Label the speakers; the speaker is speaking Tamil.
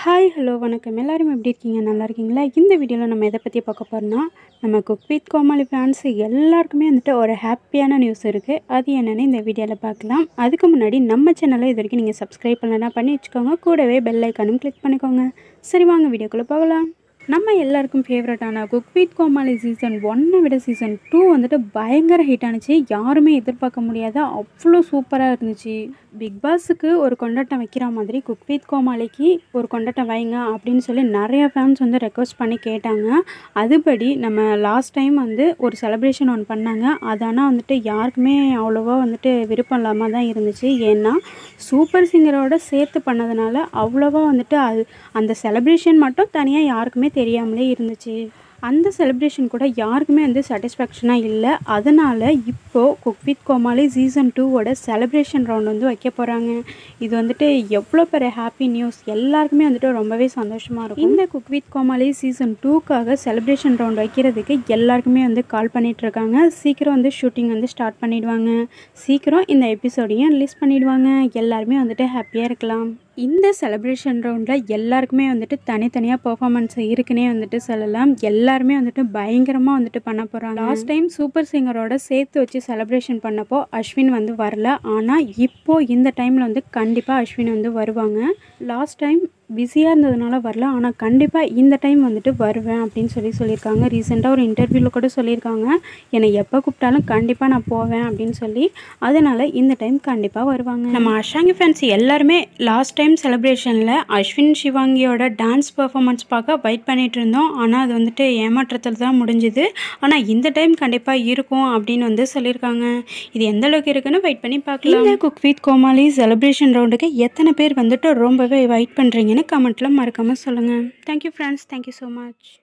Speaker 1: ஹாய் ஹலோ வணக்கம் எல்லாரும் எப்படி இருக்கீங்க நல்லா இருக்கீங்களா இந்த வீடியோவில் நம்ம எதை பற்றி பார்க்க போகிறோம்னா நம்ம குக் வித் கோமாளி ஃபேன்ஸ் எல்லாருக்குமே வந்துட்டு ஒரு ஹாப்பியான நியூஸ் இருக்குது அது என்னென்னு இந்த வீடியோவில் பார்க்கலாம் அதுக்கு முன்னாடி நம்ம சேனலை இது வரைக்கும் நீங்கள் சப்ஸ்கிரைப் பண்ணலன்னா பண்ணி வச்சுக்கோங்க கூடவே பெல் ஐக்கானும் கிளிக் பண்ணிக்கோங்க சரி வாங்க வீடியோக்குள்ளே போகலாம் நம்ம எல்லாருக்கும் ஃபேவரட்டான குக் வித் கோமாளி சீசன் ஒன்னை விட சீசன் டூ வந்துட்டு பயங்கர ஹிட் ஆனிச்சு யாருமே எதிர்பார்க்க முடியாத அவ்வளோ சூப்பராக இருந்துச்சு பிக் பாஸுக்கு ஒரு கொண்டாட்டம் வைக்கிற மாதிரி குக் வித் கோமாளிக்கு ஒரு கொண்டாட்டம் வைங்க அப்படின்னு சொல்லி நிறைய ஃபேன்ஸ் வந்து ரெக்வஸ்ட் பண்ணி கேட்டாங்க அதுபடி நம்ம லாஸ்ட் டைம் வந்து ஒரு செலிப்ரேஷன் ஒன்று பண்ணாங்க அது ஆனால் வந்துட்டு யாருக்குமே அவ்வளோவா வந்துட்டு விருப்பம் இல்லாமல் தான் இருந்துச்சு ஏன்னா சூப்பர் சிங்கரோட சேர்த்து பண்ணதுனால அவ்வளோவா வந்துட்டு அது அந்த செலிப்ரேஷன் மட்டும் தனியாக யாருக்குமே தெரியாமலே இருந்துச்சு அந்த செலிப்ரேஷன் கூட யாருக்குமே வந்து சாட்டிஸ்ஃபேக்ஷனாக இல்லை அதனால் இப்போது குக் வித் கோமாளி சீசன் டூவோட செலிப்ரேஷன் ரவுண்ட் வந்து வைக்க போகிறாங்க இது வந்துட்டு எவ்வளோ பெரிய ஹாப்பி நியூஸ் எல்லாருக்குமே வந்துட்டு ரொம்பவே சந்தோஷமாக இருக்கும் இந்த குக் வித் கோமாளி சீசன் டூக்காக செலிப்ரேஷன் ரவுண்ட் வைக்கிறதுக்கு எல்லாருக்குமே வந்து கால் பண்ணிட்டு இருக்காங்க சீக்கிரம் வந்து ஷூட்டிங் வந்து ஸ்டார்ட் பண்ணிடுவாங்க சீக்கிரம் இந்த எபிசோடையும் ரிலீஸ் பண்ணிடுவாங்க எல்லாருமே வந்துட்டு ஹாப்பியாக இருக்கலாம் இந்த செலிப்ரேஷன் ரவுண்டில் எல்லாருக்குமே வந்துட்டு தனித்தனியாக பெர்ஃபார்மன்ஸ் இருக்குன்னே வந்துட்டு சொல்லலாம் எல்லாருமே வந்துட்டு பயங்கரமாக வந்துட்டு பண்ண போகிறாங்க லாஸ்ட் டைம் சூப்பர் சிங்கரோட சேர்த்து வச்சு செலிப்ரேஷன் பண்ணப்போ அஸ்வின் வந்து வரல ஆனால் இப்போது இந்த டைமில் வந்து கண்டிப்பாக அஸ்வின் வந்து வருவாங்க லாஸ்ட் டைம் பிஸியாக இருந்ததுனால வரல ஆனால் கண்டிப்பாக இந்த டைம் வந்துட்டு வருவேன் அப்படின்னு சொல்லி சொல்லியிருக்காங்க ரீசெண்டாக ஒரு இன்டர்வியூவில் கூட சொல்லியிருக்காங்க என்னை எப்போ கூப்பிட்டாலும் கண்டிப்பாக நான் போவேன் அப்படின்னு சொல்லி அதனால் இந்த டைம் கண்டிப்பாக வருவாங்க நம்ம அஷாங்கி ஃபேன்ஸ் எல்லாருமே லாஸ்ட் டைம் செலிப்ரேஷனில் அஸ்வின் சிவாங்கியோட டான்ஸ் பர்ஃபார்மன்ஸ் பார்க்க வெயிட் பண்ணிட்டு இருந்தோம் ஆனால் அது வந்துட்டு ஏமாற்றத்தில் தான் முடிஞ்சுது ஆனால் இந்த டைம் கண்டிப்பாக இருக்கும் அப்படின்னு வந்து சொல்லியிருக்காங்க இது எந்த அளவுக்கு இருக்குன்னு வெயிட் பண்ணி பார்க்கலாம் இந்த குக் வித் கோமாளி செலிப்ரேஷன் ரவுண்டுக்கு எத்தனை பேர் வந்துட்டு ரொம்பவே வெயிட் பண்ணுறீங்கன்னு கமெண்ட்டில் மறக்காமல் சொல்லுங்கள் thank you friends thank you so much